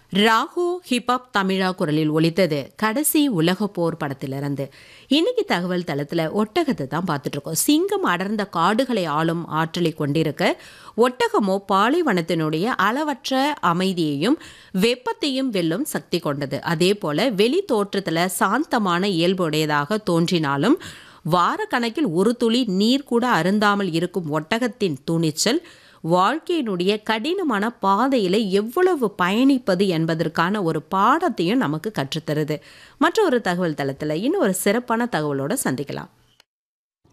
Rahu hip hop தமிழா குரலில் ஒலித்தது கடைசி உலக போர் படத்திலிருந்து இன்னைக்கு தகவல் தளத்தில் ஒட்டகத்தை தான் பார்த்துட்டு இருக்கோம் சிங்கம் அடர்ந்த காடுகளை ஆளும் ஆற்றலை கொண்டிருக்க ஒட்டகமோ பாலைவனத்தினுடைய அளவற்ற அமைதியையும் வெப்பத்தையும் வெல்லும் சக்தி கொண்டது அதே போல வெளி தோற்றத்தில் சாந்தமான இயல்புடையதாக தோன்றினாலும் வாரக்கணக்கில் ஒரு துளி நீர் கூட அருந்தாமல் இருக்கும் ஒட்டகத்தின் துணிச்சல் வாழ்க்கையினுடைய கடினமான பாதையில் எவ்வளவு பயணிப்பது என்பதற்கான ஒரு பாடத்தையும் நமக்கு கற்றுத்தருது மற்ற ஒரு தகவல் தளத்தில் இன்னும் ஒரு சிறப்பான தகவலோட சந்திக்கலாம்